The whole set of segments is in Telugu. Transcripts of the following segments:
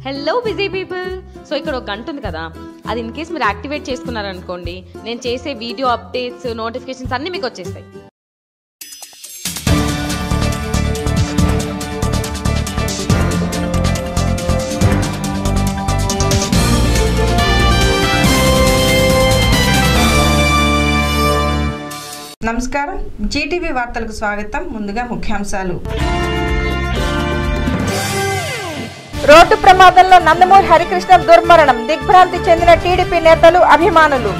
హలో బిజీ పీపుల్ సో ఇక్కడ ఒక గంట ఉంది కదా అది ఇన్ కేస్ మీరు యాక్టివేట్ చేసుకున్నారనుకోండి నేను చేసే వీడియో అప్డేట్స్ నోటిఫికేషన్స్ అన్నీ మీకు వచ్చేస్తాయి నమస్కారం జీటీవీ వార్తలకు స్వాగతం ముందుగా ముఖ్యాంశాలు రోడ్డు ప్రమాదంలో నందమూరి హరికృష్ణ దుర్మరణం దిగ్భ్రాంతి చెందిన టీడీపీ నేతలు అభిమానులు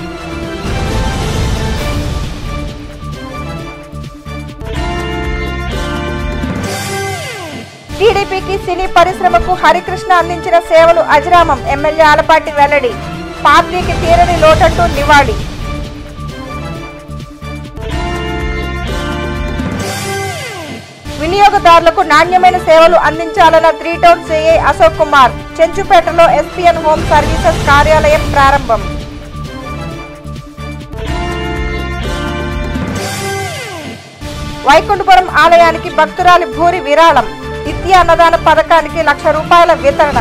టీడీపీకి సినీ పరిశ్రమకు హరికృష్ణ అందించిన సేవలు అజరామం ఎమ్మెల్యే ఆలపాటి వెల్లడి పార్టీకి తీరని లోటంటూ నివాళి వినియోగదారులకు నాణ్యమైన సేవలు అందించాలన్న three town CI Ashok Kumar చెంచుపేటలో ఎస్పీఎన్ హోమ్ సర్వీసెస్ కార్యాలయం ప్రారంభం వైకుంఠపురం ఆలయానికి భక్తురాలి భూరి విరాళం నిత్య అన్నదాన పథకానికి లక్ష రూపాయల వితరణ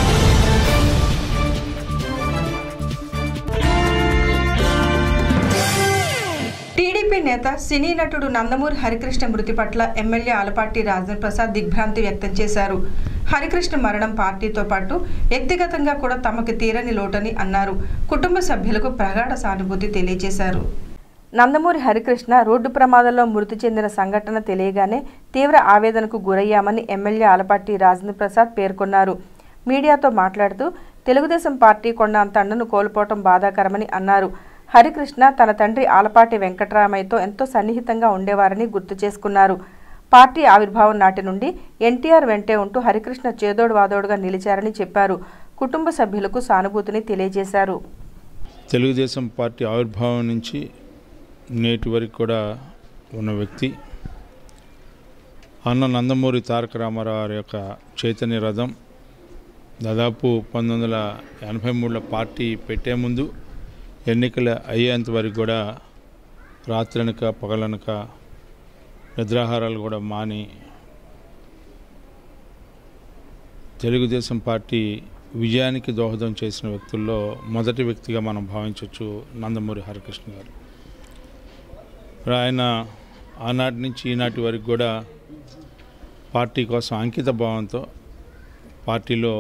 టీడీపీ నేత సినీ నటుడు నందమూరి హరికృష్ణ మృతి పట్ల ఎమ్మెల్యే ఆలపాటి రాజేంద్ర ప్రసాద్ దిగ్భ్రాంతి వ్యక్తం చేశారు హరికృష్ణ మరణం పార్టీతో పాటు వ్యక్తిగతంగా కూడా తమకు తీరని లోటని అన్నారు కుటుంబ సభ్యులకు ప్రగాఢ సానుభూతి తెలియజేశారు నందమూరి హరికృష్ణ రోడ్డు ప్రమాదంలో మృతి చెందిన సంఘటన తెలియగానే తీవ్ర ఆవేదనకు గురయ్యామని ఎమ్మెల్యే ఆలపాటి రాజేంద్ర ప్రసాద్ పేర్కొన్నారు మీడియాతో మాట్లాడుతూ తెలుగుదేశం పార్టీ కొండంత అండను కోల్పోవటం బాధాకరమని అన్నారు హరికృష్ణ తన తండ్రి ఆలపాటి వెంకటరామయ్యతో ఎంతో సన్నిహితంగా ఉండేవారని గుర్తు చేసుకున్నారు పార్టీ ఆవిర్భావం నాటి నుండి ఎన్టీఆర్ వెంటే ఉంటూ హరికృష్ణ చేదోడు వాదోడుగా నిలిచారని చెప్పారు కుటుంబ సభ్యులకు సానుభూతిని తెలియజేశారు తెలుగుదేశం పార్టీ ఆవిర్భావం నుంచి నేటి వరకు కూడా ఉన్న వ్యక్తి అన్న నందమూరి తారక రామారావు గారి యొక్క చైతన్య రథం దాదాపు పంతొమ్మిది వందల ఎనభై మూడులో పార్టీ పెట్టే ముందు ఎన్నికలు అయ్యేంత వరకు కూడా రాత్రనక పగలనక నిద్రాహారాలు కూడా మాని తెలుగుదేశం పార్టీ విజయానికి దోహదం చేసిన వ్యక్తుల్లో మొదటి వ్యక్తిగా మనం భావించవచ్చు నందమూరి హరికృష్ణ గారు మరి ఆయన ఆనాటి నుంచి ఈనాటి వరకు కూడా పార్టీ కోసం అంకిత భావంతో పార్టీలో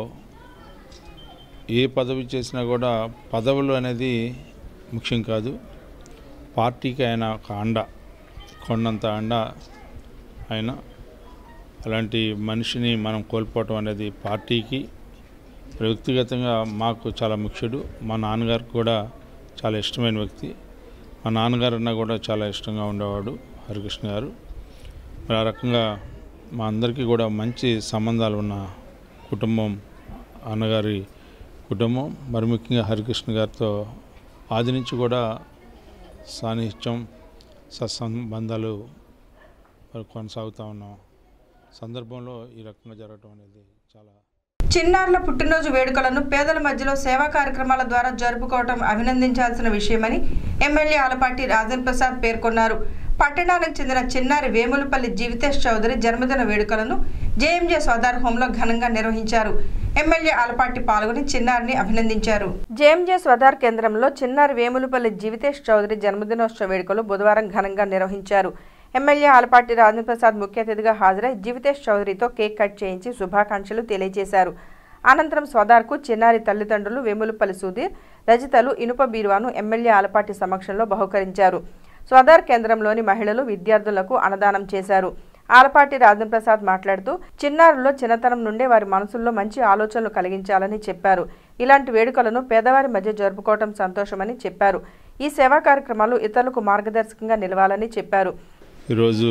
ఏ పదవి చేసినా కూడా పదవులు అనేది ముఖ్యం కాదు పార్టీకి ఆయన ఒక అండ కొండంత అండ ఆయన అలాంటి మనిషిని మనం కోల్పోవటం అనేది పార్టీకి వ్యక్తిగతంగా మాకు చాలా ముఖ్యుడు మా నాన్నగారికి కూడా చాలా ఇష్టమైన వ్యక్తి మా నాన్నగారు అన్న కూడా చాలా ఇష్టంగా ఉండేవాడు హరికృష్ణ గారు మరి ఆ రకంగా మా అందరికీ కూడా మంచి సంబంధాలు ఉన్న కుటుంబం అన్నగారి కుటుంబం మరి ముఖ్యంగా హరికృష్ణ గారితో ఆది నుంచి కూడా సాన్నిహిత్యం సత్సంబంధాలు మరి కొనసాగుతూ ఉన్నాం సందర్భంలో ఈ రకంగా జరగటం అనేది చాలా చిన్నారుల పుట్టినరోజు వేడుకలను పేదల మధ్యలో సేవా కార్యక్రమాల ద్వారా జరుపుకోవడం అభినందించాల్సిన విషయమని ఎమ్మెల్యే ఆలపాటి రాజేంద్ర ప్రసాద్ పేర్కొన్నారు పట్టణానికి చెందిన చిన్నారి వేములపల్లి జీవితేష్ చౌదరి జన్మదిన వేడుకలను జేఎంజే స్వదార్ హోంలో ఘనంగా నిర్వహించారు ఎమ్మెల్యే ఆలపాటి పాల్గొని చిన్నారిని అభినందించారు జేఎంజే స్వదార్ కేంద్రంలో చిన్నారి వేములపల్లి జీవితేష్ చౌదరి జన్మదినోత్సవ వేడుకలు బుధవారం ఘనంగా నిర్వహించారు ఎమ్మెల్యే ఆలపాటి రాజేంద్ర ప్రసాద్ ముఖ్య అతిథిగా హాజరై జీవితేష్ చౌదరితో కేక్ కట్ చేయించి శుభాకాంక్షలు తెలియజేశారు అనంతరం స్వదార్కు చిన్నారి తల్లిదండ్రులు వేములపల్లి సుధీర్ రజితలు ఇనుప బీరువాను ఎమ్మెల్యే ఆలపాటి సమక్షంలో బహుకరించారు స్వదార్ కేంద్రంలోని మహిళలు విద్యార్థులకు అన్నదానం చేశారు ఆలపాటి రాజేంద్ర ప్రసాద్ మాట్లాడుతూ చిన్నారుల్లో చిన్నతనం నుండే వారి మనసుల్లో మంచి ఆలోచనలు కలిగించాలని చెప్పారు ఇలాంటి వేడుకలను పేదవారి మధ్య జరుపుకోవటం సంతోషమని చెప్పారు ఈ సేవా కార్యక్రమాలు ఇతరులకు మార్గదర్శకంగా నిలవాలని చెప్పారు ఈరోజు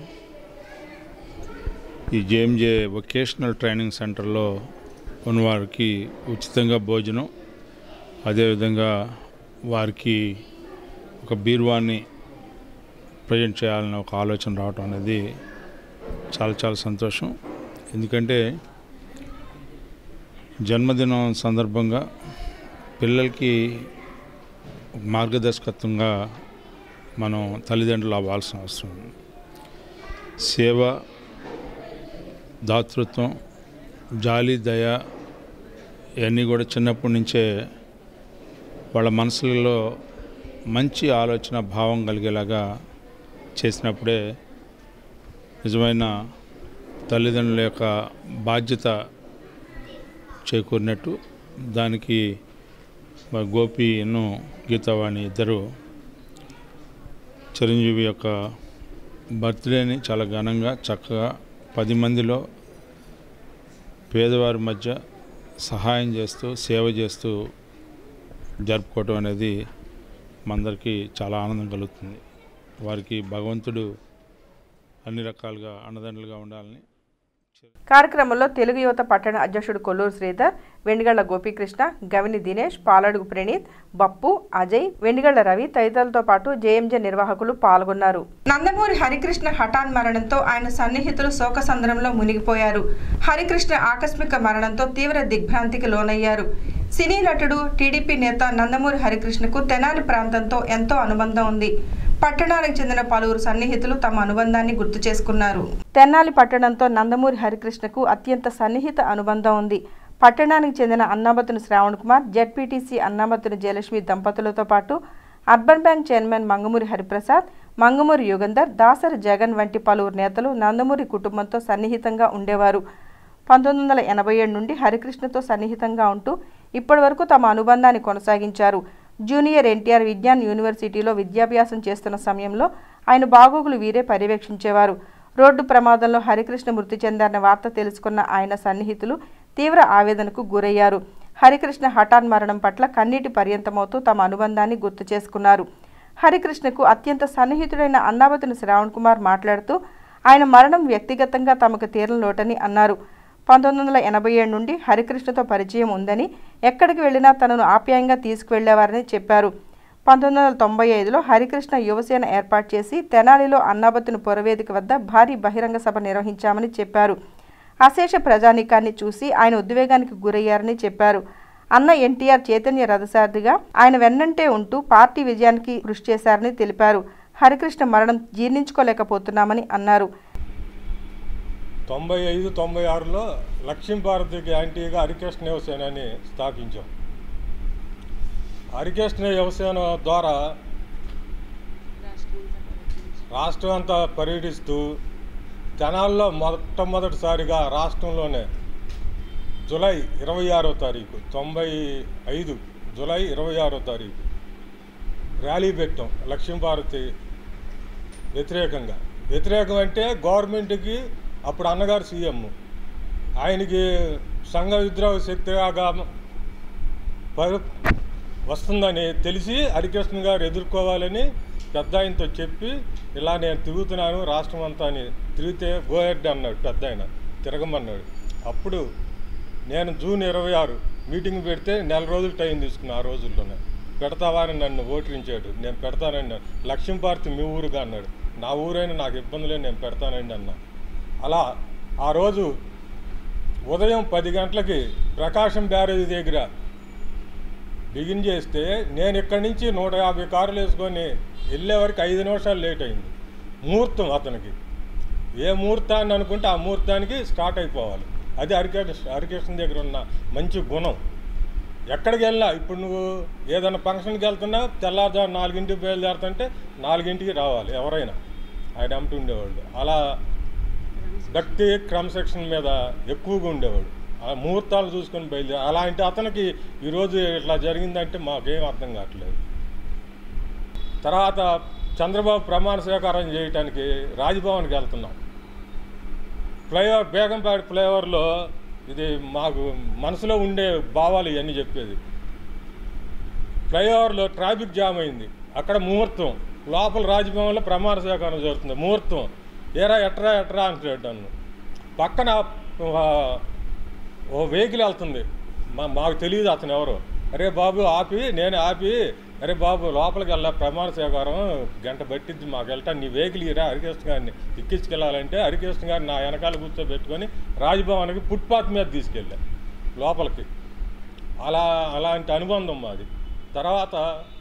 ఈ జేఎంజే వొకేషనల్ ట్రైనింగ్ సెంటర్లో ఉన్నవారికి ఉచితంగా భోజనం అదేవిధంగా వారికి ఒక బీరువాన్ని ప్రజెంట్ చేయాలని ఒక ఆలోచన రావటం అనేది చాలా చాలా సంతోషం ఎందుకంటే జన్మదినం సందర్భంగా పిల్లలకి మార్గదర్శకత్వంగా మనం తల్లిదండ్రులు అవ్వాల్సిన అవసరం ఉంది సేవ దాతృత్వం జాలి దయ ఇవన్నీ కూడా చిన్నప్పటి నుంచే వాళ్ళ మనసులలో మంచి ఆలోచన భావం కలిగేలాగా చేసినప్పుడే నిజమైన తల్లిదండ్రుల యొక్క బాధ్యత చేకూరినట్టు దానికి మరి గోపిను గీతావాణి ఇద్దరు చిరంజీవి యొక్క బర్త్డేని చాలా ఘనంగా చక్కగా పది మందిలో పేదవారి మధ్య సహాయం చేస్తూ సేవ చేస్తూ జరుపుకోవటం అనేది మనందరికీ చాలా ఆనందం కలుగుతుంది వారికి భగవంతుడు అన్ని రకాలుగా అండదండలుగా ఉండాలని కార్యక్రమంలో తెలుగు యువత పట్టణ అధ్యక్షుడు కొల్లూరు శ్రీధర్ వెండిగళ్ల గోపీకృష్ణ గవిని దినేష్ పాలడుగు ప్రణీత్ బప్పు అజయ్ వెండిగళ్ల రవి తదితరులతో పాటు జేఎంజే నిర్వాహకులు పాల్గొన్నారు నందమూరి హరికృష్ణ హఠాన్ మరణంతో ఆయన సన్నిహితులు శోకసంద్రంలో మునిగిపోయారు హరికృష్ణ ఆకస్మిక మరణంతో తీవ్ర దిగ్భ్రాంతికి లోనయ్యారు సినీ నటుడు టీడీపీ నేత నందమూరి హరికృష్ణకు తెనాలి ప్రాంతంతో ఎంతో అనుబంధం ఉంది పట్టణానికి చెందిన పలువురు సన్నిహితులు తమ అనుబంధాన్ని గుర్తు చేసుకున్నారు తెన్నాలి పట్టణంతో నందమూరి హరికృష్ణకు అత్యంత సన్నిహిత అనుబంధం ఉంది పట్టణానికి చెందిన అన్నామతుని శ్రావణ్ కుమార్ జెడ్పీటీసీ అన్నామతుని జయలక్ష్మి దంపతులతో పాటు urban bank chairman Mangamuri Hariprasad Mangamuri Yugandhar Dasari Jagan వంటి పలువురు నేతలు నందమూరి కుటుంబంతో సన్నిహితంగా ఉండేవారు పంతొమ్మిది వందల ఎనభై ఏడు నుండి హరికృష్ణతో సన్నిహితంగా ఉంటూ ఇప్పటి వరకు తమ అనుబంధాన్ని కొనసాగించారు జూనియర్ ఎన్టీఆర్ విజ్ఞాన్ యూనివర్సిటీలో విద్యాభ్యాసం చేస్తున్న సమయంలో ఆయన బాగోగులు వీరే పర్యవేక్షించేవారు రోడ్డు ప్రమాదంలో హరికృష్ణ మృతి చెందారన్న వార్త తెలుసుకున్న ఆయన సన్నిహితులు తీవ్ర ఆవేదనకు గురయ్యారు హరికృష్ణ హఠాన్ మరణం పట్ల కన్నీటి పర్యంతమవుతూ తమ అనుబంధాన్ని గుర్తు చేసుకున్నారు హరికృష్ణకు అత్యంత సన్నిహితుడైన అన్నావతిని శ్రావణ్ కుమార్ మాట్లాడుతూ ఆయన మరణం వ్యక్తిగతంగా తమకు తీరని లోటని అన్నారు పంతొమ్మిది వందల ఎనభై ఏడు నుండి హరికృష్ణతో పరిచయం ఉందని ఎక్కడికి వెళ్ళినా తనను ఆప్యాయంగా తీసుకువెళ్లేవారని చెప్పారు పంతొమ్మిది వందల తొంభై ఐదులో హరికృష్ణ యువసేన ఏర్పాటు చేసి తెనాలిలో అన్నాబత్తుని పురవేదిక వద్ద భారీ బహిరంగ సభ నిర్వహించామని చెప్పారు అశేష ప్రజానీకాన్ని చూసి ఆయన ఉద్వేగానికి గురయ్యారని చెప్పారు అన్న ఎన్టీఆర్ చైతన్య రథసారథిగా ఆయన వెన్నంటే ఉంటూ పార్టీ విజయానికి కృషి చేశారని తెలిపారు హరికృష్ణ మరణం జీర్ణించుకోలేకపోతున్నామని అన్నారు తొంభై ఐదు తొంభై ఆరులో లక్ష్మీ భారతికి యాంటీగా హరికృష్ణ యువసేనని స్థాపించాం హరికృష్ణ యువసేన ద్వారా రాష్ట్రం అంతా పర్యటిస్తూ జనాల్లో మొట్టమొదటిసారిగా రాష్ట్రంలోనే జూలై ఇరవై ఆరో తారీఖు తొంభై ఐదు జూలై ఇరవై ఆరో తారీఖు ర్యాలీ పెట్టాం లక్ష్మీభారతి వ్యతిరేకంగా వ్యతిరేకం అంటే గవర్నమెంట్కి అప్పుడు అన్నగారు సీఎం ఆయనకి సంఘ విద్రోహ శక్తిగా ప- వస్తుందని తెలిసి హరికృష్ణ గారు ఎదుర్కోవాలని పెద్ద ఆయనతో చెప్పి ఇలా నేను తిరుగుతున్నాను రాష్ట్రం అంతా అని తిరిగితే గోహెడ్ అన్నాడు పెద్ద ఆయన తిరగమన్నాడు అప్పుడు నేను జూన్ ఇరవై ఆరు మీటింగ్ పెడితే నెల రోజులు టైం తీసుకున్నా ఆ రోజుల్లోనే పెడతావా అని నన్ను ఓటరించాడు నేను పెడతానండి లక్ష్మీ భారతి మీ ఊరుగా అన్నాడు నా ఊరైనా నాకు ఇబ్బంది లేదు నేను పెడతానండి అన్నా అలా ఆ రోజు ఉదయం పది గంటలకి ప్రకాశం బ్యారేజ్ దగ్గర బిగిన్ చేస్తే నేను ఇక్కడి నుంచి నూట యాభై కార్లు వేసుకొని వెళ్ళే వరకు ఐదు నిమిషాలు లేట్ అయింది ముహూర్తం అతనికి ఏ ముహూర్తాన్ని అనుకుంటే ఆ ముహూర్తానికి స్టార్ట్ అయిపోవాలి అది హరికృష్ణ హరికృష్ణ దగ్గర ఉన్న మంచి గుణం ఎక్కడికి వెళ్ళినా ఇప్పుడు నువ్వు ఏదైనా ఫంక్షన్కి వెళ్తున్నా తెల్లారుజాము నాలుగింటికి బయలుదేరుతుంటే నాలుగింటికి రావాలి ఎవరైనా ఆయన అమ్మటి ఉండేవాళ్ళు అలా భక్తి క్రమశిక్షణ మీద ఎక్కువగా ఉండేవాడు ఆ ముహూర్తాలు చూసుకొని బయలుదేరి అలాంటి అతనికి ఈరోజు ఇట్లా జరిగిందంటే మాకేం అర్థం కావట్లేదు తర్వాత చంద్రబాబు ప్రమాణ స్వీకారం చేయడానికి రాజ్భవన్కి వెళ్తున్నాం ఫ్లైఓవర్ బేగంపేట ఫ్లైఓవర్లో ఇది మాకు మనసులో ఉండే భావాలు ఇవన్నీ చెప్పేది ఫ్లైఓవర్లో ట్రాఫిక్ జామ్ అయింది అక్కడ ముహూర్తం లోపల రాజ్భవన్లో ప్రమాణ స్వీకారం జరుగుతుంది ముహూర్తం ఏరా ఎట్రా ఎట్రా అంటాడు నన్ను పక్కన ఆ, ఓ వెహికల్ వెళ్తుంది మా మాకు తెలియదు అతను ఎవరు అరే బాబు ఆపి నేను ఆపి అరే బాబు లోపలికి వెళ్ళా ప్రమాణ స్వీకారం గంట పట్టిద్ది మాకు వెళ్తా నీ వెహికల్ ఇరా హరికృష్ణ గారిని ఎక్కించుకెళ్ళాలంటే హరికృష్ణ గారిని నా వెనకాల కూర్చోబెట్టుకొని రాజ్భవన్కి ఫుట్పాత్ మీద తీసుకెళ్ళా లోపలికి అలా అలాంటి అనుబంధం మాది తర్వాత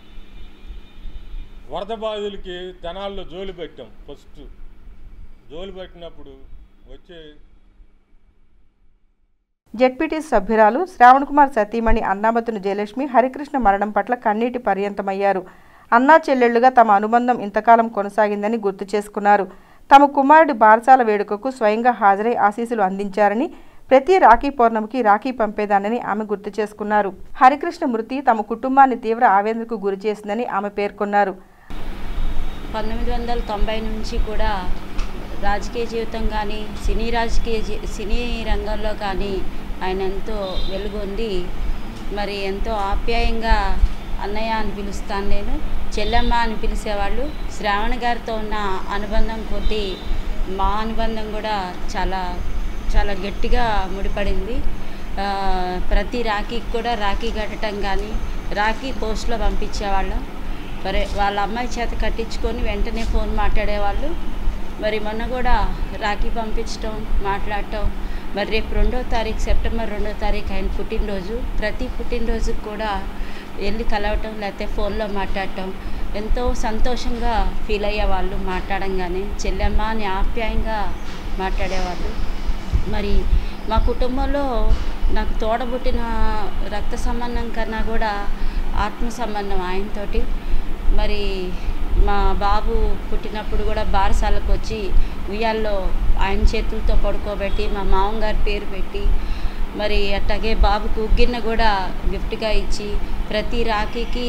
వరద బాధితులకి తెనాల్లో జోలి పెట్టాం ఫస్ట్ జోలి పెట్టినప్పుడు వచ్చే జెడ్పీటీ సభ్యురాలు శ్రావణ్ కుమార్ సతీమణి అన్నామతుని జయలక్ష్మి హరికృష్ణ మరణం పట్ల కన్నీటి పర్యంతమయ్యారు అన్నా చెల్లెళ్లుగా తమ అనుబంధం ఇంతకాలం కొనసాగిందని గుర్తు చేసుకున్నారు తమ కుమారుడి బారసాల వేడుకకు స్వయంగా హాజరై ఆశీస్సులు అందించారని ప్రతి రాఖీ పౌర్ణమికి రాఖీ పంపేదానని ఆమె గుర్తు చేసుకున్నారు హరికృష్ణ మృతి తమ కుటుంబాన్ని తీవ్ర ఆవేదనకు గురి చేసిందని ఆమె పేర్కొన్నారు పంతొమ్మిది వందల తొంభై నుంచి కూడా రాజకీయ జీవితం కానీ సినీ రాజకీయ జీ సినీ రంగంలో కానీ ఆయన ఎంతో వెలుగొంది మరి ఎంతో ఆప్యాయంగా అన్నయ్య అని పిలుస్తాను నేను చెల్లెమ్మ అని పిలిచేవాళ్ళు శ్రావణ గారితో ఉన్న అనుబంధం కొద్దీ మా అనుబంధం కూడా చాలా చాలా గట్టిగా ముడిపడింది ఆ, ప్రతి రాఖీకి కూడా రాఖీ కట్టడం కానీ రాఖీ పోస్ట్లో పంపించేవాళ్ళం మరి వాళ్ళ అమ్మాయి చేత కట్టించుకొని వెంటనే ఫోన్ మాట్లాడేవాళ్ళు మరి మొన్న కూడా రాఖీ పంపించడం మాట్లాడటం మరి రేపు రెండో తారీఖు సెప్టెంబర్ రెండో తారీఖు ఆయన పుట్టినరోజు ప్రతి పుట్టినరోజుకి కూడా వెళ్ళి కలవటం లేకపోతే ఫోన్లో మాట్లాడటం ఎంతో సంతోషంగా ఫీల్ అయ్యేవాళ్ళు మాట్లాడంగానే చెల్లెమ్మ అని ఆప్యాయంగా మాట్లాడేవాళ్ళు మరి మా కుటుంబంలో నాకు తోడబుట్టిన రక్త సంబంధం కన్నా కూడా ఆత్మ సంబంధం ఆయనతోటి మరి మా బాబు పుట్టినప్పుడు కూడా బారసాలకు వచ్చి ఉయ్యాల్లో ఆయన చేతులతో పడుకోబెట్టి మా మామగారి పేరు పెట్టి మరి అట్లాగే బాబుకు గిన్నె కూడా గిఫ్ట్గా ఇచ్చి ప్రతి రాఖీకి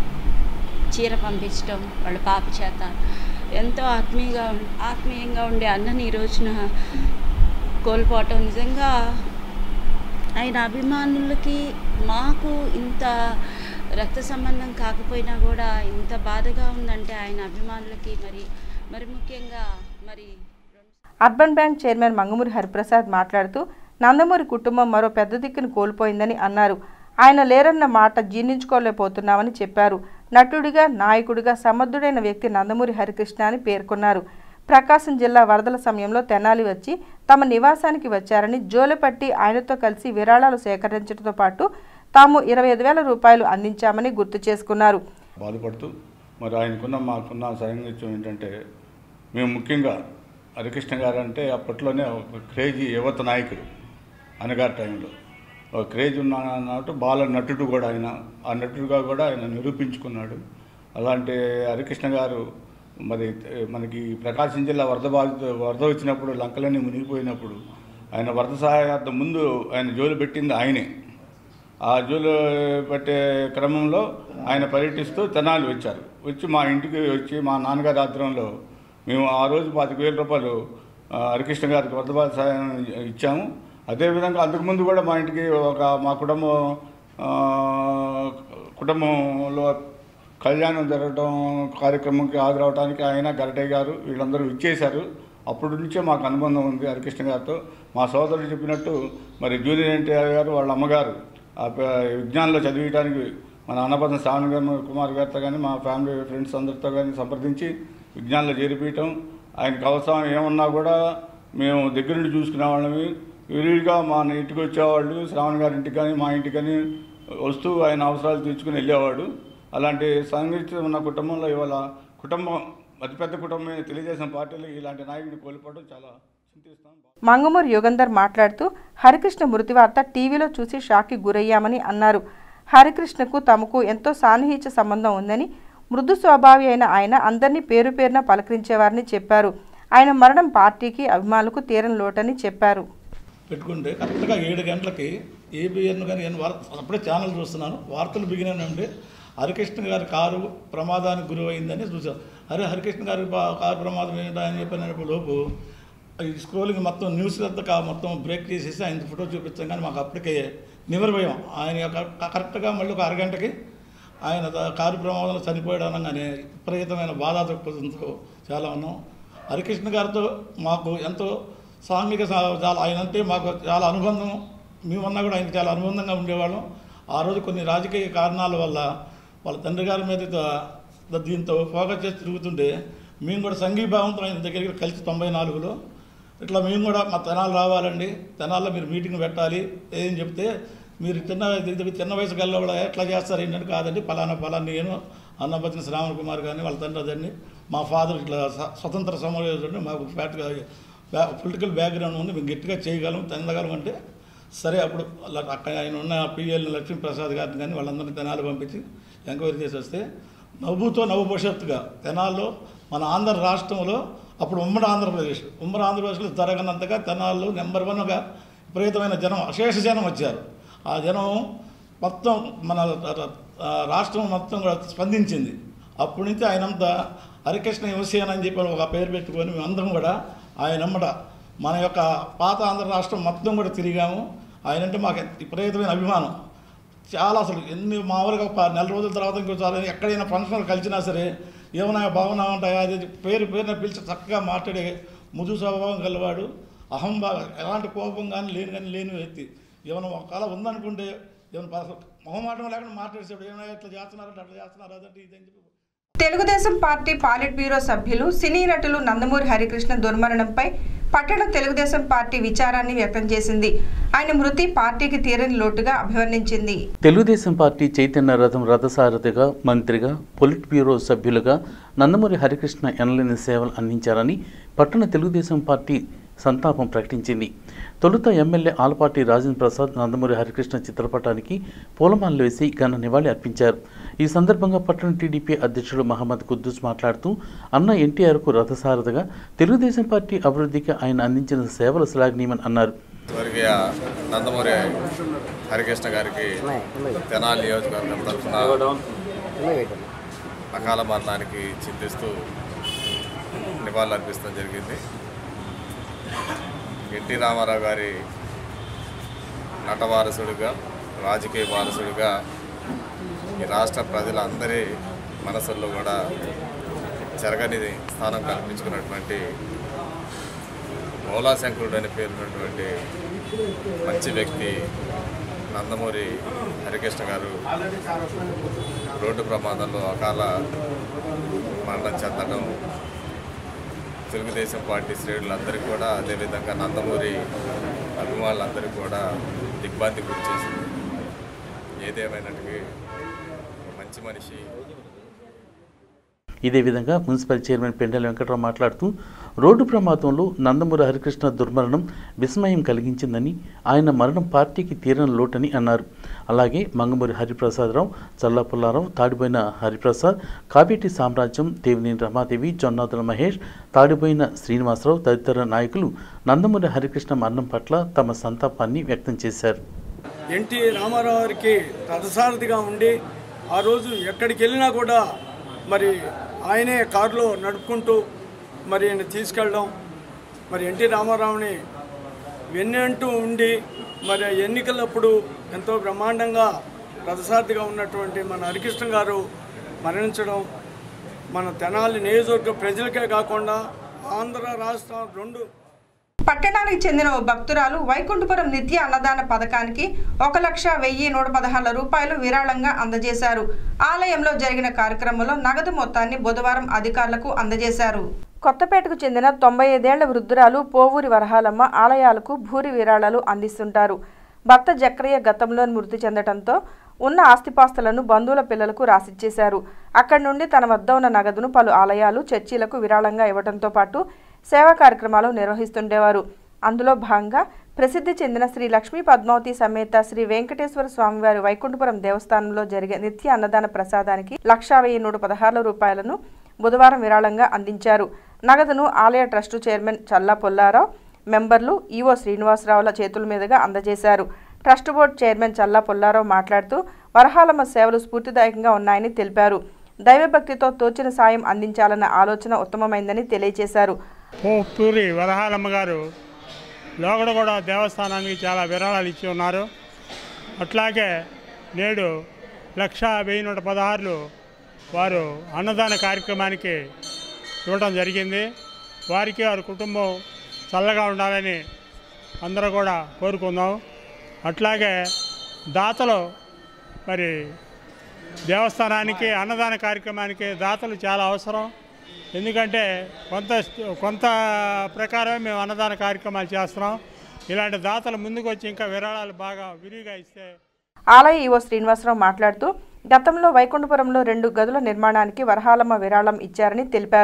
చీర పంపించడం వాళ్ళ పాప చేత ఎంతో ఆత్మీయంగా ఉం- ఆత్మీయంగా ఉండే అన్నని ఈ రోజున కోల్పోవటం నిజంగా ఆయన అభిమానులకి మాకు ఇంత రక్త సంబంధం కాకపోయినా కూడా ఇంత బాధగా ఉందంటే ఆయన అభిమానులకి మరి మరి ముఖ్యంగా మరి urban bank chairman Mangamuri Hariprasad మాట్లాడుతూ నందమూరి కుటుంబం మరో పెద్ద దిక్కును కోల్పోయిందని అన్నారు ఆయన లేరన్న మాట జీర్ణించుకోలేకపోతున్నామని చెప్పారు నటుడిగా నాయకుడిగా సమర్థుడైన వ్యక్తి నందమూరి హరికృష్ణ అని పేర్కొన్నారు ప్రకాశం జిల్లా వరదల సమయంలో తెనాలి వచ్చి తమ నివాసానికి వచ్చారని జోలెపట్టి ఆయనతో కలిసి విరాళాలు సేకరించడంతో పాటు తాము ఇరవై ఐదు వేల రూపాయలు అందించామని గుర్తు చేసుకున్నారు బాధపడుతూ మరి ఆయనకున్న మాకున్న సాంగత్యం ఏంటంటే మేము ముఖ్యంగా హరికృష్ణ గారు అంటే అప్పట్లోనే ఒక క్రేజీ యువత నాయకుడు అనగారి టైంలో ఒక క్రేజ్ ఉన్న నాటు బాల నటుడు కూడా ఆయన ఆ నటుడుగా కూడా ఆయన నిరూపించుకున్నాడు అలాంటి హరికృష్ణ గారు మరి మనకి ప్రకాశం జిల్లా వరద బాధిత వరద వచ్చినప్పుడు లంకలన్నీ మునిగిపోయినప్పుడు ఆయన వరద సహాయార్థం ముందు ఆయన జోలు పెట్టింది ఆయనే ఆ జూలు పెట్టే క్రమంలో ఆయన పర్యటిస్తూ తెనాలి వచ్చారు వచ్చి మా ఇంటికి వచ్చి మా నాన్నగారి ఆధ్వర్యంలో మేము ఆ రోజు పాతిక వేల రూపాయలు ఆ, హరికృష్ణ గారికి వరదబాధ సాయం ఇచ్చాము అదేవిధంగా అంతకుముందు కూడా మా ఇంటికి ఒక మా కుటుంబం ఆ, కుటుంబంలో కళ్యాణం జరగడం కార్యక్రమంకి హాజరవడానికి ఆయన గరటయ్య గారు వీళ్ళందరూ ఇచ్చేశారు అప్పటి నుంచే మాకు అనుబంధం ఉంది హరికృష్ణ గారితో మా సోదరుడు చెప్పినట్టు మరి జూనియర్ ఎన్టీఆర్ గారు వాళ్ళ అమ్మగారు ఆ ప- విజ్ఞానంలో చదివించడానికి మన అన్నపద శ్రావణ గారు కుమార్ గారితో కానీ మా ఫ్యామిలీ ఫ్రెండ్స్ అందరితో కానీ సంప్రదించి విజ్ఞానంలో చేరిపించడం ఆయనకు అవసరం ఏమన్నా కూడా మేము దగ్గర నుండి చూసుకునే వాళ్ళమి విరివిగా మా ఇంటికి వచ్చేవాళ్ళు శ్రావణ గారి ఇంటికి కానీ మా ఇంటికి కానీ వస్తూ ఆయన అవసరాలు తీర్చుకుని వెళ్ళేవాడు అలాంటి సంగీతం ఉన్న కుటుంబంలో ఇవాళ కుటుంబం అతిపెద్ద కుటుంబమే తెలుగుదేశం పార్టీలో ఇలాంటి నాయకుడిని కోల్పోవడం చాలా చింతిస్తాం మంగమూరి యుగంధర్ మాట్లాడుతూ హరికృష్ణ మృతి వార్త టీవీలో చూసి షాక్కి గురయ్యామని అన్నారు హరికృష్ణకు తమకు ఎంతో సాన్నిహిత్య సంబంధం ఉందని మృదు స్వభావి అయిన ఆయన అందరినీ పేరు పేరున పలకరించేవారని చెప్పారు ఆయన మరణం పార్టీకి అభిమానులకు తీరని లోటని చెప్పారు పెట్టుకుంటే కరెక్ట్గా ఏడు గంటలకి ఏబిఎన్ కానీ నేను వార్త అప్పుడే ఛానల్ చూస్తున్నాను వార్తలు బిగిన ఉండి హరికృష్ణ గారి కారు ప్రమాదానికి గురైందని చూసాను అరే హరికృష్ణ గారి బా- కారు ప్రమాదం ఏంటా అని చెప్పినప్పుడు లోపు ఈ స్క్రోలింగ్ మొత్తం న్యూస్ అంతా కా- మొత్తం బ్రేక్ చేసేసి ఆయన ఫోటో చూపించాం కానీ మాకు అప్పటికే నిమరభయం ఆయన యొక్క కరెక్ట్గా మళ్ళీ ఒక అరగంటకి ఆయన ద- కారు ప్రమాదంలో చనిపోయాడు అనగానే విపరీతమైన బాధా దృక్పథంతో చాలా ఉన్నాం హరికృష్ణ గారితో మాకు ఎంతో సాంఘిక సా- చాలా ఆయన అంటే మాకు చాలా అనుబంధం మేమన్నా కూడా ఆయనకి చాలా అనుబంధంగా ఉండేవాళ్ళం ఆ రోజు కొన్ని రాజకీయ కారణాల వల్ల వాళ్ళ తండ్రి గారి మీద ద- ద- దీంతో ఫోకస్ చేసి తిరుగుతుంటే మేము కూడా సంఘీభావంతో ఆయన దగ్గరికి కలిసి తొంభై నాలుగులో ఇట్లా మేము కూడా మా తెనాలు రావాలండి తెనాల్లో మీరు మీటింగ్ పెట్టాలి ఏం చెప్తే మీరు చిన్న ఇది చిన్న వయసు గల్ల కూడా ఎట్లా చేస్తారు ఏంటంటే కాదండి పలానా పలానా నేను అన్నపతిని శ్రావణ్ కుమార్ కానీ వాళ్ళ తండ్రి అదండి మా ఫాదర్ ఇట్లా స్వ- స్వతంత్ర సమరయోధుడు మాకు ఫ్యాట్గా బ్యా పొలిటికల్ బ్యాక్గ్రౌండ్ ఉంది మేము గట్టిగా చేయగలం తినగలం అంటే సరే అప్పుడు ల- అక్కడ ఆయన ఉన్న పిఎల్ లక్ష్మీప్రసాద్ గారిని కానీ వాళ్ళందరినీ తెనాలి పంపించి ఎంక్వైరీ చేసి వస్తే నవ్వుతో నవ్వు భవిష్యత్తుగా తెనాల్లో మన ఆంధ్ర రాష్ట్రంలో అప్పుడు ఉమ్మడి ఆంధ్రప్రదేశ్ ఉమ్మడి ఆంధ్రప్రదేశ్లో జరగనంతగా తెనాల్లో నెంబర్ వన్గా విపరీతమైన జనం అశేష జనం వచ్చారు ఆ జనం మొత్తం మన ర- ర- ఆ రాష్ట్రం మొత్తం కూడా స్పందించింది అప్పటి నుంచి ఆయనంతా హరికృష్ణ యువసేన అని చెప్పి ఒక పేరు పెట్టుకొని మేమందరం కూడా ఆయన అమ్మట మన యొక్క పాత ఆంధ్ర రాష్ట్రం మొత్తం కూడా తిరిగాము ఆయన అంటే మాకు విపరీతమైన అభిమానం చాలా అసలు ఎన్ని మామూలుగా ఒక నెల రోజుల తర్వాత ఇంకోసారి ఎక్కడైనా ఫంక్షన్లు కలిసినా సరే ఏమైనా బాగున్నా ఉంటాయా అది పేరు పేరున పిలిచి చక్కగా మాట్లాడే ముదు స్వభావం గలవాడు అహంభా ఎలాంటి కోపం కానీ లేని కానీ లేని వ్యక్తి ఏమైనా ఒకవేళ ఉందనుకుంటే ఏమైనా అసలు మొహమాటం లేకుండా మాట్లాడేసాడు ఏమైనా ఇట్లా చేస్తున్నారంటే అట్లా చేస్తున్నారు అదంటే ఇదని చెప్పి తెలుగుదేశం పార్టీ పాలిట్ బ్యూరో సభ్యులు సినీ నటులు నందమూరి హరికృష్ణ దుర్మరణంపై పట్టణ తెలుగుదేశం పార్టీ విచారాన్ని వ్యక్తం చేసింది ఆయన మృతి పార్టీకి తీరని లోటుగా అభివర్ణించింది తెలుగుదేశం పార్టీ చైతన్య రథం రథసారథిగా మంత్రిగా పొలిట్ బ్యూరో సభ్యులుగా నందమూరి హరికృష్ణ ఎనలేని సేవలు అందించారని పట్టణ తెలుగుదేశం పార్టీ సంతాపం ప్రకటించింది తొలుత ఎమ్మెల్యే ఆలపాటి రాజేంద్ర ప్రసాద్ నందమూరి హరికృష్ణ చిత్రపటానికి పూలమాలలు వేసి ఘన నివాళి అర్పించారు ఈ సందర్భంగా పట్టణ టీడీపీ అధ్యక్షుడు మహమ్మద్ కుద్దూస్ మాట్లాడుతూ అన్న ఎన్టీఆర్కు రథసారథిగా తెలుగుదేశం పార్టీ అభివృద్ధికి ఆయన అందించిన సేవలు శ్లాఘనీయమని అన్నారు స్వర్గీయ నందమూరి హరికృష్ణ గారికి తెనాలి నియోజకవర్గం తరఫున అకాల మరణానికి చింతిస్తూ నివాళులు అర్పించడం జరిగింది ఎన్టీ రామారావు గారి నట వారసుడిగా రాజకీయ వారసుడిగా ఈ రాష్ట్ర ప్రజలందరి మనసుల్లో కూడా చెరగని స్థానం కల్పించుకున్నటువంటి మూలాశంకరుడు అని పేరున్నటువంటి మంచి వ్యక్తి నందమూరి హరికృష్ణ గారు రోడ్డు ప్రమాదంలో అకాల మరణం చెందడం తెలుగుదేశం పార్టీ శ్రేణులందరికీ కూడా అదేవిధంగా నందమూరి అభిమానులందరికీ కూడా దిగ్భ్రాంతి గురి చేసింది ఏదేమైనట్టుగా ఒక మంచి మనిషి ఇదే విధంగా మున్సిపల్ చైర్మన్ పెండెల వెంకటరావు మాట్లాడుతూ రోడ్డు ప్రమాదంలో నందమూరి హరికృష్ణ దుర్మరణం విస్మయం కలిగించిందని ఆయన మరణం పార్టీకి తీరని లోటని అన్నారు అలాగే మంగమూరి హరిప్రసాదరావు చల్లపుల్లారావు తాడిపోయిన హరిప్రసాద్ కావేటి సామ్రాజ్యం దేవినేని రమాదేవి జొన్నాదుల మహేష్ తాడిపోయిన శ్రీనివాసరావు తదితర నాయకులు నందమూరి హరికృష్ణ మరణం పట్ల తమ సంతాపాన్ని వ్యక్తం చేశారు ఎన్టీ రామారావు గారికి రథసారథిగా ఉండి ఆ రోజు ఎక్కడికి వెళ్ళినా కూడా మరి ఆయనే కారులో నడుపుకుంటూ మరి ఆయన తీసుకెళ్ళడం మరి ఎన్టీ రామారావుని వెన్నంటూ ఉండి మరి ఆ ఎన్నికలప్పుడు ఎంతో బ్రహ్మాండంగా రథసారథిగా ఉన్నటువంటి మన హరికృష్ణ గారు మరణించడం మన తెనాలి నియోజకవర్గ ప్రజలకే కాకుండా ఆంధ్ర రాష్ట్రం రెండు పట్టణానికి చెందిన ఓ భక్తురాలు వైకుంఠపురం నిత్య అన్నదాన పథకానికి ఒక లక్ష వెయ్యి నూట పదహారు రూపాయలు విరాళంగా అందజేశారు ఆలయంలో జరిగిన కార్యక్రమంలో నగదు మొత్తాన్ని బుధవారం అధికారులకు అందజేశారు కొత్తపేటకు చెందిన తొంభై ఐదేళ్ల వృద్ధురాలు పోవూరి వరహాలమ్మ ఆలయాలకు భూరి విరాళాలు అందిస్తుంటారు భర్త జక్రయ్య గతంలో మృతి చెందటంతో ఉన్న ఆస్తిపాస్తులను బంధువుల పిల్లలకు రాసిచ్చేశారు అక్కడి నుండి తన వద్ద ఉన్న నగదును పలు ఆలయాలు చర్చిలకు విరాళంగా ఇవ్వడంతో పాటు సేవా కార్యక్రమాలు నిర్వహిస్తుండేవారు అందులో భాగంగా ప్రసిద్ధి చెందిన శ్రీ లక్ష్మీ పద్మావతి సమేత శ్రీ వెంకటేశ్వర స్వామివారి వైకుంఠపురం దేవస్థానంలో జరిగే నిత్య అన్నదాన ప్రసాదానికి లక్షా వెయ్యి నూట పదహారు రూపాయలను బుధవారం విరాళంగా అందించారు నగదును ఆలయ ట్రస్టు చైర్మన్ చల్లా పొల్లారావు మెంబర్లు ఈవో శ్రీనివాసరావుల చేతుల మీదుగా అందజేశారు trust board chairman Challa Pollarao మాట్లాడుతూ వరహాలమ్మ సేవలు స్ఫూర్తిదాయకంగా ఉన్నాయని తెలిపారు దైవభక్తితో తోచిన సాయం అందించాలన్న ఆలోచన ఉత్తమమైందని తెలియజేశారు ఓ పూరి వరహాలమ్మ గారు లోగడగూడ దేవస్థానానికి చాలా విరాళాలు ఇచ్చి ఉన్నారు అట్లాగే నేడు లక్ష వెయ్యి నూట పదహారులు వారు అన్నదాన కార్యక్రమానికి ఇవ్వడం జరిగింది వారికి వారి కుటుంబం చల్లగా ఉండాలని అందరూ కూడా కోరుకుందాం అట్లాగే దాతలు మరి దేవస్థానానికి అన్నదాన కార్యక్రమానికి దాతలు చాలా అవసరం ఎందుకంటే కొంత కొంత ప్రకారమే మేము అన్నదాన కార్యక్రమాలు చేస్తున్నాం ఇలాంటి దాతలు ముందుకు వచ్చి ఇంకా విరాళాలు బాగా విరివిగా ఇస్తే ఆలయ ఈవో శ్రీనివాసరావు మాట్లాడుతూ గతంలో వైకుంఠపురంలో రెండు గదుల నిర్మాణానికి వరహాలమ్మ విరాళం ఇచ్చారని తెలిపారు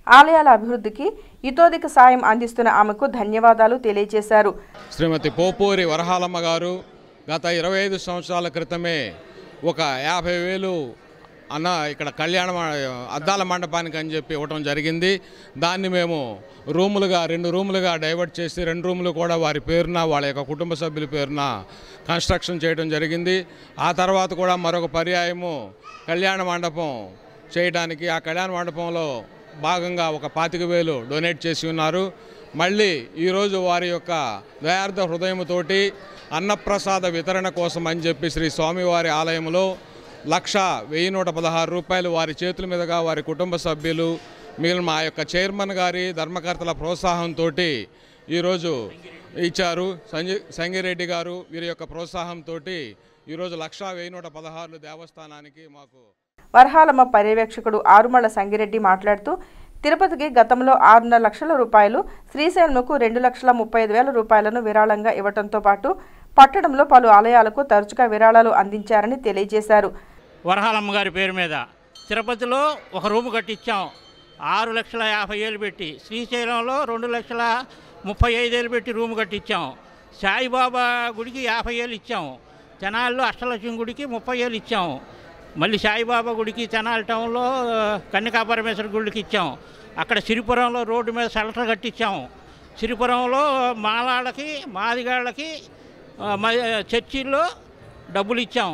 ఆలయాల అభివృద్ధికి ఇతోధిక సాయం అందిస్తున్న ఆమెకు ధన్యవాదాలు తెలియజేశారు శ్రీమతి పోపూరి వరహాలమ్మ గారు గత ఇరవై ఐదు సంవత్సరాల క్రితమే ఒక యాభై వేలు అన్న ఇక్కడ కళ్యాణ మ- అద్దాల మండపానికి అని చెప్పి ఇవ్వటం జరిగింది దాన్ని మేము రూములుగా రెండు రూములుగా డైవర్ట్ చేసి రెండు రూములు కూడా వారి పేరున వాళ్ళ యొక్క కుటుంబ సభ్యుల పేరున కన్స్ట్రక్షన్ చేయడం జరిగింది ఆ తర్వాత కూడా మరొక పర్యాయము కళ్యాణ మండపం చేయడానికి ఆ కళ్యాణ మండపంలో భాగంగా ఒక పాతిక వేలు డొనేట్ చేసి ఉన్నారు మళ్ళీ ఈరోజు వారి యొక్క దయార్థ హృదయముతోటి అన్నప్రసాద వితరణ కోసం అని చెప్పి శ్రీ స్వామివారి ఆలయంలో లక్ష వెయ్యి నూట పదహారు రూపాయలు వారి చేతుల మీదుగా వారి కుటుంబ సభ్యులు మిగిలిన మా యొక్క చైర్మన్ గారి ధర్మకర్తల ప్రోత్సాహంతో ఈరోజు ఇచ్చారు సంజయ్ సంగిరెడ్డి గారు వీరి యొక్క ప్రోత్సాహంతో ఈరోజు లక్ష వెయ్యి నూట పదహారులు దేవస్థానానికి మాకు వరహాలమ్మ పర్యవేక్షకుడు ఆరుమళ్ల సంగిరెడ్డి మాట్లాడుతూ తిరుపతికి గతంలో ఆరున్నర లక్షల రూపాయలు శ్రీశైలంకు రెండు లక్షల ముప్పై ఐదు వేల రూపాయలను విరాళంగా ఇవ్వడంతో పాటు పట్టణంలో పలు ఆలయాలకు తరచుగా విరాళాలు అందించారని తెలియజేశారు వరహాలమ్మ గారి పేరు మీద తిరుపతిలో ఒక రూము కట్టించాం ఆరు లక్షల యాభై ఏళ్ళు పెట్టి శ్రీశైలంలో రెండు లక్షల ముప్పై ఐదేళ్ళు పెట్టి రూము కట్టించాం సాయిబాబా గుడికి యాభై ఏళ్ళు ఇచ్చాం తెనాలిలో అష్టలక్ష్మి గుడికి ముప్పై ఏళ్ళు ఇచ్చాం మళ్ళీ సాయిబాబా గుడికి తెనాలి టౌన్లో ఆ, కన్యకా పరమేశ్వర గుడికి ఇచ్చాం అక్కడ సిరిపురంలో రోడ్డు మీద షెల్టర్ కట్టించాం సిరిపురంలో మాలాళ్ళకి మాదిగాళ్ళకి ఆ, మ- చర్చిల్లో డబ్బులు ఇచ్చాం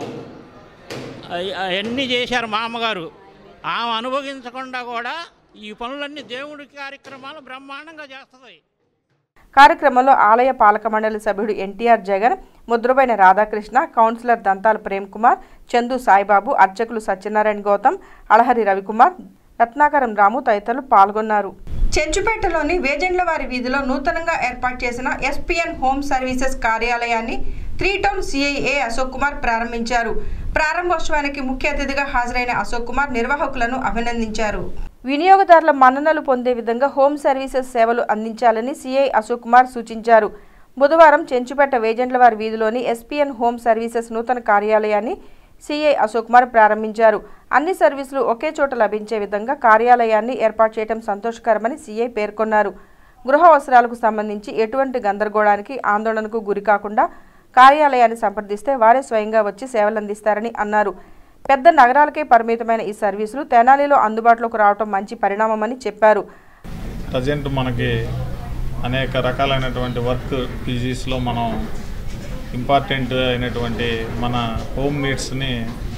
అయ్- అవన్నీ చేశారు మా అమ్మగారు ఆమె అనుభవించకుండా కూడా ఈ పనులన్నీ దేవుడి కార్యక్రమాలు బ్రహ్మాండంగా చేస్తుంది కార్యక్రమంలో ఆలయ పాలక మండలి సభ్యుడు ఎన్టీఆర్ జగన్ ముద్రబైన రాధాకృష్ణ కౌన్సిలర్ దంతాల ప్రేమ్ కుమార్ చందు సాయిబాబు అర్చకులు సత్యనారాయణ గౌతమ్ అళహరి రవికుమార్ రత్నాకరం రాము తదితరులు పాల్గొన్నారు చెంచుపేటలోని వేజెండ్లవారి వీధిలో నూతనంగా ఏర్పాటు చేసిన ఎస్పీఎన్ హోమ్ సర్వీసెస్ కార్యాలయాన్ని three town CI Ashok Kumar ప్రారంభించారు ప్రారంభోత్సవానికి ముఖ్య అతిథిగా హాజరైన అశోక్ కుమార్ నిర్వాహకులను అభినందించారు వినియోగదారుల మన్ననలు పొందే విధంగా హోమ్ సర్వీసెస్ సేవలు అందించాలని సిఐ అశోక్ కుమార్ సూచించారు బుధవారం చెంచుపేట వేజెండ్లవారి వీధిలోని ఎస్పీఎన్ హోమ్ సర్వీసెస్ నూతన కార్యాలయాన్ని సిఐ అశోక్ కుమార్ ప్రారంభించారు అన్ని సర్వీసులు ఒకే చోట లభించే విధంగా కార్యాలయాన్ని ఏర్పాటు చేయడం సంతోషకరమని సిఐ పేర్కొన్నారు గృహ అవసరాలకు సంబంధించి ఎటువంటి గందరగోళానికి ఆందోళనకు గురి కాకుండా కార్యాలయాన్ని సంప్రదిస్తే వారే స్వయంగా వచ్చి సేవలందిస్తారని అన్నారు పెద్ద నగరాలకే పరిమితమైన ఈ సర్వీసులు తెనాలిలో అందుబాటులోకి రావడం మంచి పరిణామమని చెప్పారు ప్రజెంట్ మనకి అనేక రకాలైనటువంటి వర్క్ పీజీస్లో మనం ఇంపార్టెంట్ అయినటువంటి మన హోమ్ నీడ్స్ని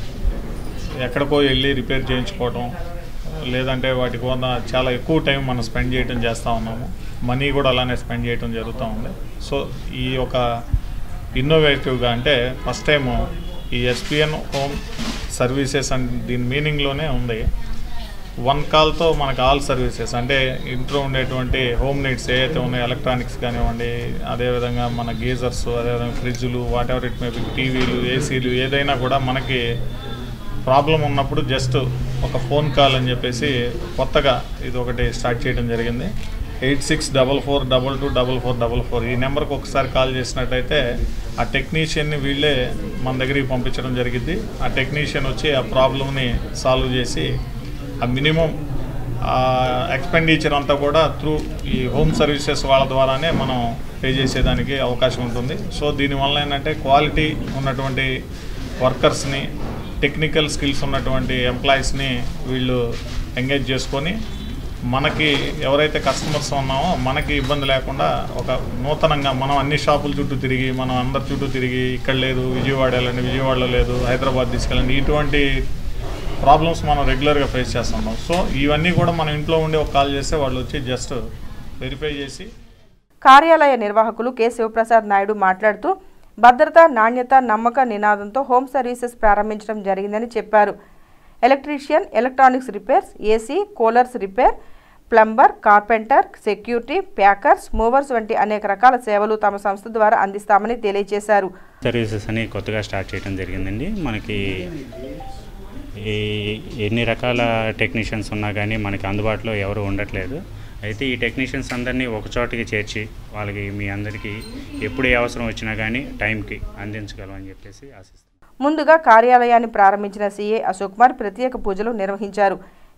ఎక్కడికో వెళ్ళి రిపేర్ చేయించుకోవటం లేదంటే వాటికి వల్ల చాలా ఎక్కువ టైం మనం స్పెండ్ చేయడం చేస్తూ ఉన్నాము మనీ కూడా అలానే స్పెండ్ చేయడం జరుగుతూ ఉంది సో ఈ ఒక ఇన్నోవేటివ్గా అంటే ఫస్ట్ టైము ఈ ఎస్పిఎన్ హోమ్ సర్వీసెస్ అండ్ దీని మీనింగ్లోనే ఉంది వన్ కాల్తో మనకు ఆల్ సర్వీసెస్ అంటే ఇంట్లో ఉండేటువంటి హోమ్ నీడ్స్ ఏవైతే ఉన్నాయో ఎలక్ట్రానిక్స్ కానివ్వండి అదేవిధంగా మన గీజర్స్ అదేవిధంగా ఫ్రిడ్జ్లు whatever it may be టీవీలు ఏసీలు ఏదైనా కూడా మనకి ప్రాబ్లం ఉన్నప్పుడు జస్ట్ ఒక ఫోన్ కాల్ అని చెప్పేసి కొత్తగా ఇది ఒకటి స్టార్ట్ చేయడం జరిగింది eight six double four double two double four double four ఈ నెంబర్కి ఒకసారి కాల్ చేసినట్టయితే ఆ టెక్నీషియన్ని వీళ్ళే మన దగ్గరికి పంపించడం జరిగింది ఆ టెక్నీషియన్ వచ్చి ఆ ప్రాబ్లమ్ని సాల్వ్ చేసి ఆ మినిమం ఎక్స్పెండిచర్ అంతా కూడా త్రూ ఈ హోమ్ సర్వీసెస్ వాళ్ళ ద్వారానే మనం పే చేసేదానికి అవకాశం ఉంటుంది సో దీనివల్ల ఏంటంటే క్వాలిటీ ఉన్నటువంటి వర్కర్స్ని టెక్నికల్ స్కిల్స్ ఉన్నటువంటి ఎంప్లాయీస్ని వీళ్ళు ఎంగేజ్ చేసుకొని మనకి ఎవరైతే కస్టమర్స్ ఉన్నామో మనకి ఇబ్బంది లేకుండా ఒక నూతనంగా మనం అన్ని షాపుల చుట్టూ తిరిగి మనం అందరి చుట్టూ తిరిగి ఇక్కడ లేదు విజయవాడ వెళ్ళండి విజయవాడలో లేదు హైదరాబాద్ తీసుకెళ్ళండి ఇటువంటి ప్రాబ్లమ్స్ మనం రెగ్యులర్గా ఫేస్ చేస్తున్నాం సో ఇవన్నీ కూడా మనం ఇంట్లో ఉండి ఒక కాల్ చేస్తే వాళ్ళు వచ్చి జస్ట్ వెరిఫై చేసి కార్యాలయ నిర్వాహకులు కె శివప్రసాద్ నాయుడు మాట్లాడుతూ భద్రత నాణ్యత నమ్మక నినాదంతో హోమ్ సర్వీసెస్ ప్రారంభించడం జరిగిందని చెప్పారు electrician electronics repairs AC coolers repair plumber carpenter security packers movers వంటి అనేక రకాల సేవలు తమ సంస్థ ద్వారా అందిస్తామని తెలియజేశారు సర్వీసెస్ అని కొత్తగా స్టార్ట్ చేయడం జరిగిందండి మనకి ఈ ఎన్ని రకాల టెక్నీషియన్స్ ఉన్నా కానీ మనకి అందుబాటులో ఎవరు ఉండట్లేదు అయితే ఈ టెక్నీషియన్స్ అందరినీ ఒక చోటికి చేర్చి వాళ్ళకి మీ అందరికీ ఎప్పుడు ఏ అవసరం వచ్చినా కానీ టైంకి అందించగలం అని చెప్పేసి ఆశిస్తున్నాను ముందుగా కార్యాలయాన్ని ప్రారంభించిన సీఏ అశోక్ కుమార్ ప్రత్యేక పూజలు నిర్వహించారు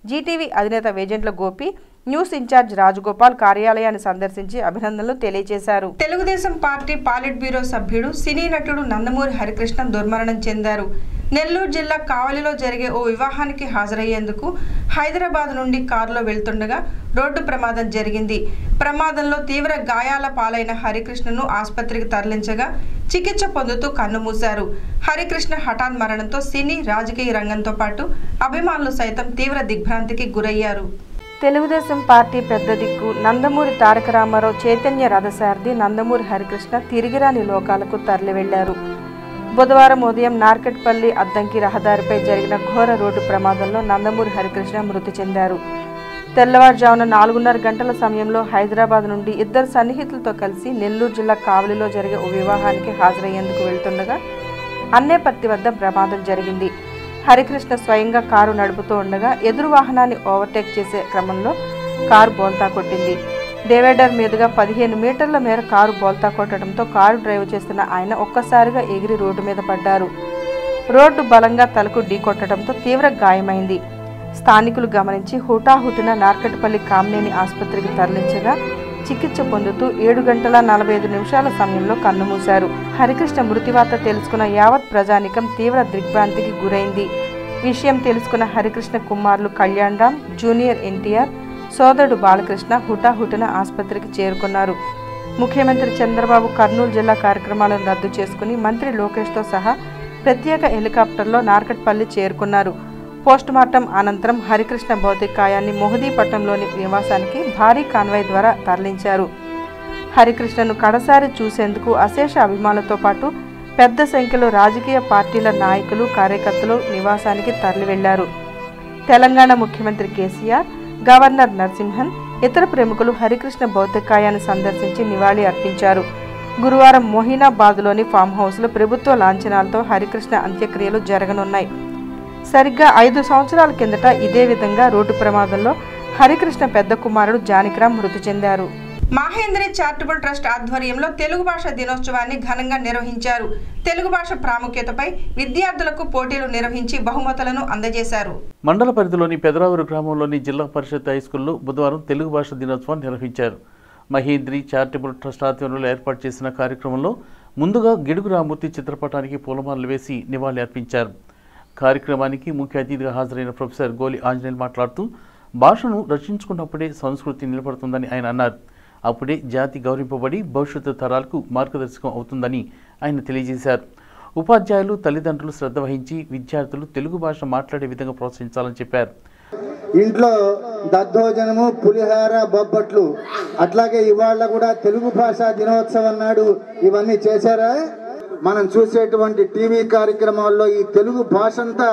జీటీవీ అధినేత వేజెంట్ల గోపి న్యూస్ ఇన్ఛార్జ్ రాజగోపాల్ కార్యాలయాన్ని సందర్శించి అభినందనలు తెలియజేశారు తెలుగుదేశం పార్టీ పాలిట్ బ్యూరో సభ్యుడు సినీ నటుడు నందమూరి హరికృష్ణ దుర్మరణం చెందారు నెల్లూరు జిల్లా కావలిలో జరిగే ఓ వివాహానికి హాజరయ్యేందుకు హైదరాబాద్ నుండి కారులో వెళ్తుండగా రోడ్డు ప్రమాదం జరిగింది ప్రమాదంలో తీవ్ర గాయాల పాలైన హరికృష్ణను ఆసుపత్రికి తరలించగా చికిత్స పొందుతూ కన్నుమూశారు హరికృష్ణ హఠాన్ మరణంతో సినీ రాజకీయ రంగంతో పాటు అభిమానులు సైతం తీవ్ర దిగ్భ్రాంతికి గురయ్యారు తెలుగుదేశం పార్టీ పెద్ద దిక్కు నందమూరి తారక రామారావు చైతన్య రథసారథి నందమూరి హరికృష్ణ తిరిగిరాని లోకాలకు తరలి వెళ్లారు బుధవారం ఉదయం నార్కెట్పల్లి అద్దంకి రహదారిపై జరిగిన ఘోర రోడ్డు ప్రమాదంలో నందమూరి హరికృష్ణ మృతి చెందారు తెల్లవారుజామున నాలుగున్నర గంటల సమయంలో హైదరాబాద్ నుండి ఇద్దరు సన్నిహితులతో కలిసి నెల్లూరు జిల్లా కావలిలో జరిగే ఓ వివాహానికి హాజరయ్యేందుకు వెళ్తుండగా అన్నేపర్తి వద్ద ప్రమాదం జరిగింది హరికృష్ణ స్వయంగా కారు నడుపుతూ ఉండగా ఎదురు వాహనాన్ని ఓవర్టేక్ చేసే క్రమంలో కారు బోల్తా కొట్టింది డివైడర్ మీదుగా పదిహేను మీటర్ల మేర కారు బోల్తా కొట్టడంతో కారు డ్రైవ్ చేస్తున్న ఆయన ఒక్కసారిగా ఎగిరి రోడ్డు మీద పడ్డారు రోడ్డు బలంగా తలకు ఢీకొట్టడంతో తీవ్ర గాయమైంది స్థానికులు గమనించి హుటాహుటిన నార్కట్పల్లి కామినేని ఆసుపత్రికి తరలించగా చికిత్స పొందుతూ ఏడు గంటల నలభై ఐదు నిమిషాల సమయంలో కన్నుమూశారు హరికృష్ణ మృతివార్త తెలుసుకున్న యావత్ ప్రజానికం తీవ్ర దిగ్భ్రాంతికి గురైంది విషయం తెలుసుకున్న హరికృష్ణ కుమారులు కళ్యాణ్ రామ్ జూనియర్ ఎన్టీఆర్ సోదరుడు బాలకృష్ణ హుటాహుటిన ఆసుపత్రికి చేరుకున్నారు ముఖ్యమంత్రి చంద్రబాబు కర్నూలు జిల్లా కార్యక్రమాలను రద్దు చేసుకుని మంత్రి లోకేష్తో సహా ప్రత్యేక హెలికాప్టర్లో నార్కట్పల్లి చేరుకున్నారు పోస్టుమార్టం అనంతరం హరికృష్ణ భౌతికాయాన్ని మొహదీపట్నంలోని నివాసానికి భారీ కాన్వాయ్ ద్వారా తరలించారు హరికృష్ణను కడసారి చూసేందుకు అశేష అభిమానులతో పాటు పెద్ద సంఖ్యలో రాజకీయ పార్టీల నాయకులు కార్యకర్తలు నివాసానికి తరలి వెళ్లారు తెలంగాణ ముఖ్యమంత్రి కేసీఆర్ గవర్నర్ నరసింహన్ ఇతర ప్రముఖులు హరికృష్ణ భౌతికాయాన్ని సందర్శించి నివాళి అర్పించారు గురువారం మొహినాబాద్లోని ఫామ్ హౌస్లో ప్రభుత్వ లాంఛనాలతో హరికృష్ణ అంత్యక్రియలు జరగనున్నాయి సరిగ్గా ఐదు సంవత్సరాల కిందట ఇదే విధంగా రోడ్డు ప్రమాదంలో హరికృష్ణ పెద్ద కుమారుడు జానకిరామ్ మృతి చెందారు మాహేంద్రి చారిటబుల్ ట్రస్ట్ ఆధ్వర్యంలో తెలుగు భాష దినోత్సవాన్ని ఘనంగా నిర్వహించారు తెలుగు భాష ప్రాముఖ్యతపై విద్యార్థులకు పోటీలు నిర్వహించి బహుమతులను అందజేశారు మండల పరిధిలోని పెదరావూరు గ్రామంలోని జిల్లా పరిషత్ హైస్కూల్లో బుధవారం తెలుగు భాష దినోత్సవం నిర్వహించారు మహేంద్రి చారిటబుల్ ట్రస్ట్ ఆధ్వర్యంలో ఏర్పాటు చేసిన కార్యక్రమంలో ముందుగా గిడుగు రామూర్తి చిత్రపటానికి పూలమాలలు వేసి నివాళి అర్పించారు కార్యక్రమానికి ముఖ్య అతిథిగా హాజరైన ప్రొఫెసర్ గోలి ఆంజనేయులు మాట్లాడుతూ భాషను రక్షించుకున్నప్పుడే సంస్కృతి నిలబడుతుందని ఆయన అన్నారు అప్పుడే జాతి గౌరవింపబడి భవిష్యత్తు తరాలకు మార్గదర్శకం అవుతుందని ఆయన తెలియజేశారు ఉపాధ్యాయులు తల్లిదండ్రులు శ్రద్ధ వహించి విద్యార్థులు తెలుగు భాష మాట్లాడే విధంగా ప్రోత్సహించాలని చెప్పారు ఇంట్లో దద్దోజనము పులిహార బొబ్బట్లు అట్లాగే ఇవాళ కూడా తెలుగు భాషా దినోత్సవం నాడు ఇవన్నీ చేశారా మనం చూసేటువంటి టీవీ కార్యక్రమాల్లో ఈ తెలుగు భాష అంతా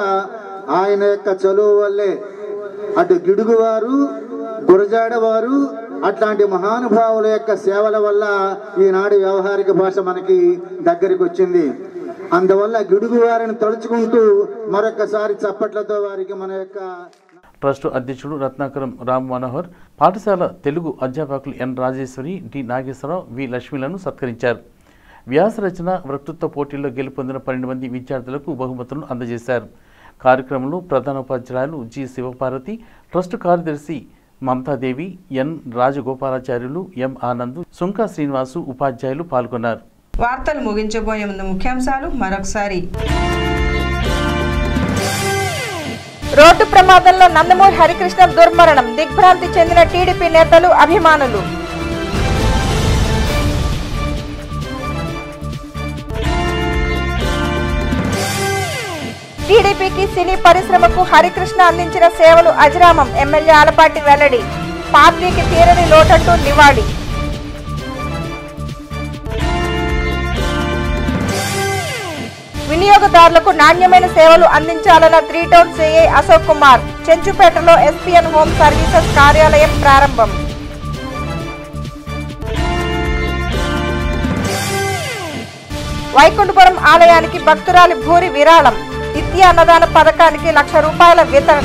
ఆయన యొక్క చదువు వల్లే అటు గిడుగువారు గురజాడవారు అట్లాంటి మహానుభావుల యొక్క సేవల వల్ల ఈనాడు వ్యవహారిక భాష మనకి దగ్గరికి వచ్చింది అందువల్ల గిడుగు వారిని తలుచుకుంటూ మరొకసారి చప్పట్లతో వారికి మన యొక్క ట్రస్ట్ అధ్యక్షుడు రత్నాకరం రామ్ మనోహర్ పాఠశాల తెలుగు అధ్యాపకులు N Rajeshwari D Nageswara Rao V లక్ష్మిలను సత్కరించారు వ్యాస రచన వక్తృత్వ పోటీల్లో గెలుపొందిన పన్నెండు మంది విద్యార్థులకు బహుమతులను అందజేశారు కార్యక్రమంలో ప్రధానోపాధ్యాయులు జి శివపార్వతి ట్రస్ట్ కార్యదర్శి మమతాదేవి ఎన్ రాజగోపాలాచార్యులు ఎం ఆనంద్ సుంకా శ్రీనివాసు ఉపాధ్యాయులు పాల్గొన్నారు వార్తలు ముగించబోయే ముందు ముఖ్యాంశాలు మరొకసారి రోడ్డు ప్రమాదంలో నందమూరి హరికృష్ణ దుర్మరణం దిగ్భ్రాంతి చెందిన టీడీపీ నేతలు అభిమానులు టీడీపీకి సినీ పరిశ్రమకు హరికృష్ణ అందించిన సేవలు అజరామం ఎమ్మెల్యే ఆలపాటి వెల్లడి పార్టీకి తీరని లోటంటూ నివాళి వినియోగదారులకు నాణ్యమైన సేవలు అందించాలన్న three town CI Ashok Kumar చెంచుపేటలో ఎస్పీఎన్ హోమ్ సర్వీసెస్ కార్యాలయం ప్రారంభం వైకుంఠపురం ఆలయానికి భక్తురాలి భూరి విరాళం నిత్య అన్నదాన పథకానికి లక్ష రూపాయల వితరణ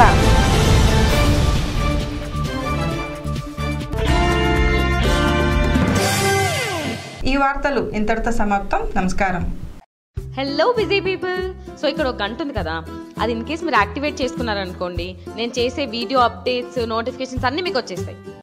ఈ వార్తలు ఇంతటితో సమాప్తం నమస్కారం హలో బిజీ పీపుల్ సో ఇక్కడ ఒక గంట ఉంది కదా అది ఇన్ కేస్ మీరు యాక్టివేట్ చేసుకున్నారనుకోండి నేను చేసే వీడియో అప్డేట్స్ నోటిఫికేషన్స్ అన్నీ మీకు వచ్చేస్తాయి